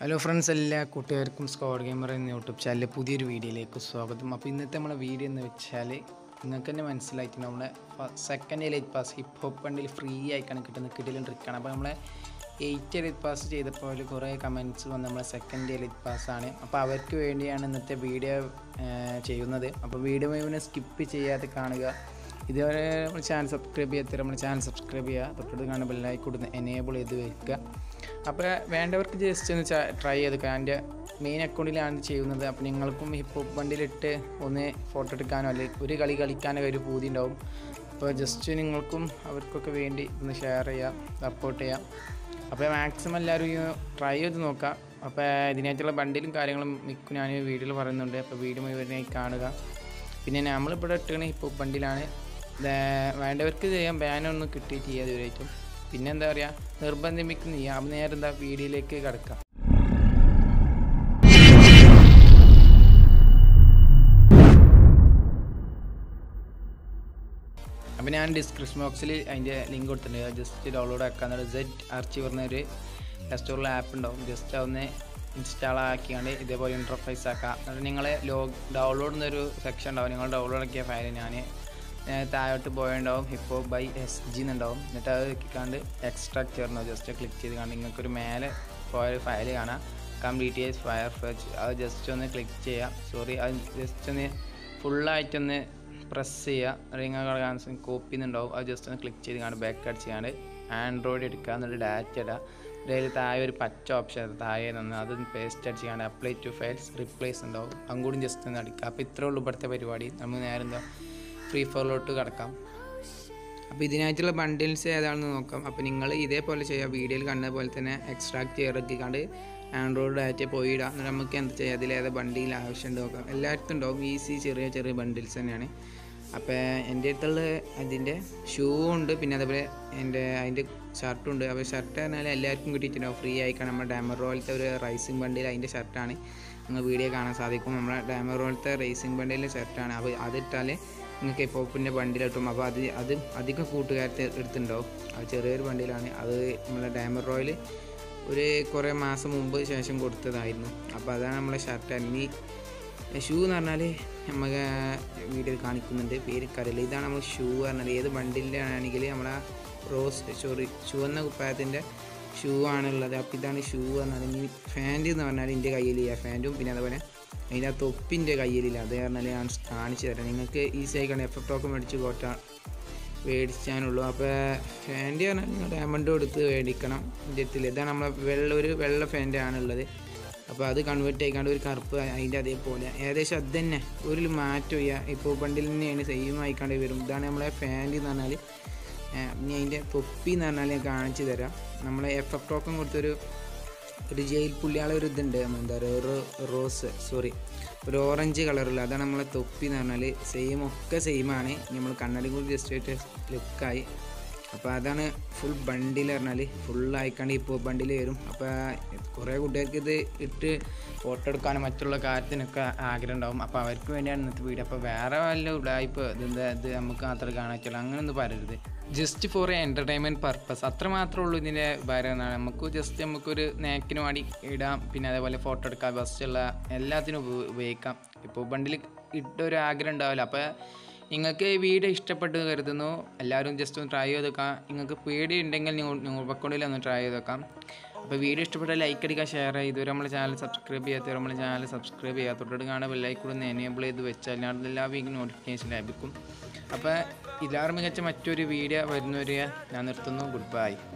hello friends എല്ലാ കൂട്ടുകാർക്കും squad gamer എന്ന യൂട്യൂബ് ചാനലിലെ പുതിയൊരു വീഡിയോയിലേക്ക് സ്വാഗതം അപ്പോൾ ഇന്നത്തെ നമ്മളെ വീഡിയോ എന്ന് വെച്ചാൽ നിങ്ങൾക്ക് തന്നെ മനസ്സിലായിട്ട് നമ്മുടെ second elite pass hip hop ഫണ്ടിൽ ഫ്രീ ആയിക്കാണ് കിട്ടുന്നത് കിട്ടിലും ട്രിക്കാണ് അപ്പോൾ നമ്മളെ എയ്റ്റ് എലൈറ്റ് പാസ് ചെയ്തപ്പോൾ അതിൽ കുറേ കമൻറ്റ്സ് വന്ന് നമ്മളെ സെക്കൻഡ് എലൈറ്റ് പാസ്സാണ് അപ്പോൾ അവർക്ക് വേണ്ടിയാണ് ഇന്നത്തെ വീഡിയോ ചെയ്യുന്നത് അപ്പോൾ വീഡിയോ മുഴുവൻ സ്കിപ്പ് ചെയ്യാതെ കാണുക ഇതുവരെ നമ്മൾ ചാനൽ സബ്സ്ക്രൈബ് ചെയ്യാത്ത നമ്മുടെ ചാനൽ സബ്സ്ക്രൈബ് ചെയ്യുക തൊട്ടടുത്ത് കാണുന്ന ബെല്ലായി കൊടുത്ത് എനേബിൾ ചെയ്ത് വെക്കുക അപ്പോൾ വേണ്ടവർക്ക് ജസ്റ്റ് ഒന്ന് ട്രൈ ചെയ്ത് എൻ്റെ മെയിൻ അക്കൗണ്ടിലാണ് ചെയ്യുന്നത് അപ്പോൾ നിങ്ങൾക്കും ഹിപ്പ് ഹോപ്പ് വണ്ടിയിലിട്ട് ഒന്ന് ഫോട്ടോ എടുക്കാനോ അല്ലെങ്കിൽ ഒരു കളി കളിക്കാനോ ഒരു പൂതി ഉണ്ടാവും അപ്പോൾ ജസ്റ്റ് നിങ്ങൾക്കും അവർക്കൊക്കെ വേണ്ടി ഒന്ന് ഷെയർ ചെയ്യാം സപ്പോർട്ട് ചെയ്യാം അപ്പോൾ മാക്സിമം എല്ലാവരും ട്രൈ ചെയ്ത് നോക്കാം അപ്പോൾ ഇതിനായിട്ടുള്ള ബണ്ടിലും കാര്യങ്ങളും മിക്കും ഞാൻ വീഡിയോയിൽ പറയുന്നുണ്ട് അപ്പോൾ വീഡിയോ മുഴുവനായി കാണുക പിന്നെ നമ്മളിവിടെ ഇട്ടാണ് ഹിപ്പ് ഹോപ്പ് ബണ്ടിലാണ് വേണ്ടവർക്ക് ചെയ്യാം ബാനൊന്നും കിട്ടിയിട്ട് ചെയ്യാതെ ഇവരായിട്ടും പിന്നെ എന്താ പറയുക നിർബന്ധിപ്പിക്കുന്ന ചെയ്യാം അപ്പം നേരെ എന്താ വീഡിയോയിലേക്ക് കിടക്കാം അപ്പം ഞാൻ ഡിസ്ക്രിപ്ഷൻ ബോക്സിൽ അതിൻ്റെ ലിങ്ക് കൊടുത്തിട്ടുണ്ട് ജസ്റ്റ് ഡൗൺലോഡ് ആക്കാന്നുള്ള സെറ്റ് ആർച്ചി പറഞ്ഞൊരു പ്ലേ സ്റ്റോറിൽ ആപ്പ് ഉണ്ടാവും ജസ്റ്റ് അതൊന്ന് ഇൻസ്റ്റാൾ ആക്കിയാണ്ട് ഇതേപോലെ ഇൻ്റർഫേസ് ആക്കാം എന്നിട്ട് നിങ്ങൾ ലോ ഡൗൺലോഡ് എന്നൊരു സെക്ഷൻ ഉണ്ടാവും നിങ്ങൾ ഡൗൺലോഡ് ആക്കിയ ഫയൽ ഞാൻ താഴോട്ട് പോയുണ്ടാവും ഹിപ്പോ ബൈ എസ് ജി എന്നുണ്ടാവും എന്നിട്ട് അത് ക്ലിക്കാണ്ട് എക്സ്ട്രാക്ട് ചേർന്നു ജസ്റ്റ് ക്ലിക്ക് ചെയ്ത് കാണാം നിങ്ങൾക്കൊരു മേലെ പോയൊരു ഫയൽ കാണാം കംപ്ലീറ്റ് ചെയ്ത് ഫയർ ഫെച്ച് അത് ജസ്റ്റ് ഒന്ന് ക്ലിക്ക് ചെയ്യാം സോറി അത് ജസ്റ്റ് ഒന്ന് ഫുള്ളായിട്ടൊന്ന് പ്രസ് ചെയ്യുക അല്ലെങ്കിൽ കോപ്പി എന്നുണ്ടാവും അത് ജസ്റ്റ് ഒന്ന് ക്ലിക്ക് ചെയ്ത് കാണാം ബാക്ക് അടിച്ച് ചെയ്യാണ്ട് ആൻഡ്രോയിഡ് എടുക്കുക എന്നിട്ട് ഡാറ്റ ഇടുക ഇതിൽ താഴെ ഒരു പച്ച ഓപ്ഷൻ താഴെ നിന്ന് അത് പേസ്റ്റ് അടിച്ച് കാണാം അപ്ലൈ ടു ഫയൽസ് റിപ്ലേസ് ഉണ്ടാവും അതും കൂടി ജസ്റ്റ് ഒന്ന് അടിക്കുക അപ്പോൾ ഇത്രേ ഉള്ളൂ ഇവിടുത്തെ പരിപാടി നമ്മൾ നേരെ എന്താ ഫ്രീ ഫോറിലോട്ട് കിടക്കാം അപ്പോൾ ഇതിനായിട്ടുള്ള ബണ്ടിൽസ് ഏതാണെന്ന് നോക്കാം അപ്പോൾ നിങ്ങൾ ഇതേപോലെ ചെയ്യുക വീഡിയോയിൽ കണ്ട പോലെ തന്നെ എക്സ്ട്രാക്ട് ചെയ്തിറക്കിക്കാണ്ട് ആൻഡ്രോയിഡ് ഡാറ്റ പോയി ഇടാം എന്നിട്ട് നമുക്ക് എന്ത് ചെയ്യാം അതിലേത് ബണ്ടിൽ ആവശ്യമുണ്ട് നോക്കാം എല്ലായിടത്തും ഉണ്ടാവും ഈസി ചെറിയ ചെറിയ ബണ്ടിൽസ് തന്നെയാണ് അപ്പോൾ എൻ്റെ അടുത്തുള്ള അതിൻ്റെ ഷൂ ഉണ്ട് പിന്നെ അതേപോലെ എൻ്റെ അതിൻ്റെ ഷർട്ടും ഉണ്ട് അപ്പോൾ ഷർട്ട് പറഞ്ഞാൽ എല്ലാവർക്കും കിട്ടിയിട്ടുണ്ടാവും ഫ്രീ ആയിക്കാണ് നമ്മുടെ ഡാമർ റോയിലത്തെ ഒരു റൈസിങ് ബണ്ടിൽ അതിൻ്റെ ഷർട്ടാണ് നിങ്ങൾ വീഡിയോ കാണാൻ സാധിക്കും നമ്മുടെ ഡാമർ റോയിലത്തെ റേസിംഗ് ബണ്ടിലെ ഷർട്ടാണ് അപ്പോൾ അതിട്ടാൽ നിങ്ങൾക്ക് പോപ്പിൻ്റെ ബണ്ടിൽ കിട്ടും അപ്പോൾ അത് അത് അധികം കൂട്ടുകാരത്തെ എടുത്തിട്ടുണ്ടാവും അത് ചെറിയൊരു ബണ്ടിലാണ് അത് നമ്മുടെ ഡാമർ റോയിൽ ഒരു കുറേ മാസം മുമ്പ് ശേഷം കൊടുത്തതായിരുന്നു അപ്പോൾ അതാണ് നമ്മളെ ഷർട്ട് ഇനി ഷൂ എന്ന് പറഞ്ഞാൽ നമുക്ക് വീഡിയോയിൽ കാണിക്കുന്നുണ്ട് പേര് കരൽ ഇതാണ് നമ്മൾ ഷൂ പറഞ്ഞാൽ ഏത് ബണ്ടിൻ്റെ ആണെങ്കിൽ നമ്മളെ റോസ് സോറി ചുവന്ന കുപ്പായത്തിൻ്റെ ഷൂ ആണുള്ളത് അപ്പോൾ ഇതാണ് ഷൂ പറഞ്ഞാൽ ഇനി ഫാൻറ്റ് എന്ന് പറഞ്ഞാൽ എൻ്റെ കയ്യിലില്ല ഫാൻറ്റും പിന്നെ അതുപോലെ അതിൻ്റെ ആ തൊപ്പിൻ്റെ കയ്യിലില്ല അത് പറഞ്ഞാൽ ഞാൻ കാണിച്ചു തരാം നിങ്ങൾക്ക് ഈസി ആയിക്കാണ് എഫ് എഫ് ടോക്ക് മേടിച്ച് കോട്ട മേടിച്ചാനുള്ളൂ അപ്പോൾ ഫാൻറ്റ് പറഞ്ഞാൽ നിങ്ങൾ ഡയമണ്ട് കൊടുത്ത് മേടിക്കണം എൻ്റെ അടുത്തിൽ ഇതാണ് നമ്മളെ വെള്ള ഒരു വെള്ള ഫാൻറ്റ് ആണുള്ളത് അപ്പോൾ അത് കൺവേർട്ട് ചെയ്യിക്കാണ്ട് ഒരു കറുപ്പ് അതിൻ്റെ അതേപോലെ ഏകദേശം അത് തന്നെ ഒരു മാറ്റം ചെയ്യുക ഇപ്പോൾ ബണ്ടിൽ തന്നെയാണ് സെയിം ആയിക്കാണ്ട് വരും ഇതാണ് നമ്മളെ ഫാൻറ്റ് എന്ന് പറഞ്ഞാൽ ഇനി അതിൻ്റെ തൊപ്പി എന്ന് പറഞ്ഞാൽ ഞാൻ കാണിച്ചു തരാം നമ്മളെ എഫ് എഫ് ടോക്കൺ കൊടുത്തൊരു ഒരു ജയിൽ പുള്ളിയാളെ ഒരു ഇതുണ്ട് എന്താ പറയുക ഒരു റോസ് സോറി ഒരു ഓറഞ്ച് കളറുള്ള അതാണ് നമ്മളെ തൊപ്പി എന്ന് പറഞ്ഞാൽ സെയിം ഒക്കെ സെയിമാണ് നമ്മൾ കണ്ണടി കൂടി ജസ്റ്റ് ആയിട്ട് ലുക്കായി അപ്പോൾ അതാണ് ഫുൾ ബണ്ടിൽ പറഞ്ഞാൽ ഫുള്ളായിക്കാണ്ട് ഇപ്പോൾ ബണ്ടിൽ വരും അപ്പോൾ കുറേ കുട്ടികൾക്ക് ഇത് ഇട്ട് ഫോട്ടോ എടുക്കാനും മറ്റുള്ള കാര്യത്തിനൊക്കെ ആഗ്രഹം ഉണ്ടാവും അപ്പോൾ അവർക്ക് വേണ്ടിയാണ് ഇന്നത്തെ വീഡിയോ അപ്പോൾ വേറെ വല്ല ഉടായ്പ ഇതെന്താ ഇത് നമുക്ക് മാത്രം കാണാൻ പറ്റുള്ളൂ അങ്ങനെയൊന്നും പറയരുത് ജസ്റ്റ് ഫോർ എൻ്റർടൈൻമെൻറ്റ് പർപ്പസ് അത്ര മാത്രമേ ഉള്ളൂ ഇതിൻ്റെ ഭാരം എന്നാണ് നമുക്ക് ജസ്റ്റ് നമുക്കൊരു നേക്കിന് വേണ്ടി ഇടാം പിന്നെ അതേപോലെ ഫോട്ടോ എടുക്കാം ബസ്സുള്ള എല്ലാത്തിനും ഉപയോഗിക്കാം ഇപ്പോൾ ബണ്ടിൽ ഇട്ട ഒരു ആഗ്രഹം ഉണ്ടാവില്ല അപ്പോൾ നിങ്ങൾക്ക് ഈ വീഡിയോ ഇഷ്ടപ്പെട്ടു കരുതുന്നു എല്ലാവരും ജസ്റ്റ് ഒന്ന് ട്രൈ ചെയ്ത് നോക്കാം നിങ്ങൾക്ക് പേടി ഉണ്ടെങ്കിൽ നിങ്ങൾ അക്കൗണ്ടിൽ ഒന്ന് ട്രൈ ചെയ്ത് നോക്കാം അപ്പോൾ വീഡിയോ ഇഷ്ടപ്പെട്ടാൽ ലൈക്ക് അടിക്കുക ഷെയർ ചെയ്യുക ഇതുവരെ നമ്മുടെ ചാനൽ സബ്സ്ക്രൈബ് ചെയ്യാത്തവർ നമ്മുടെ ചാനൽ സബ്സ്ക്രൈബ് ചെയ്യുക തൊട്ടടുത്ത് കാണുന്ന ബെല്ലൈക്കൂടെ ഒന്ന് എനേബിൾ ചെയ്ത് വെച്ചാൽ ഞാൻ എല്ലാ വീക്കും നോട്ടിഫിക്കേഷൻ ലഭിക്കും അപ്പോൾ ഇതാറ് മികച്ച മറ്റൊരു വീഡിയോ വരുന്നവരെ ഞാൻ നിർത്തുന്നു ഗുഡ് ബൈ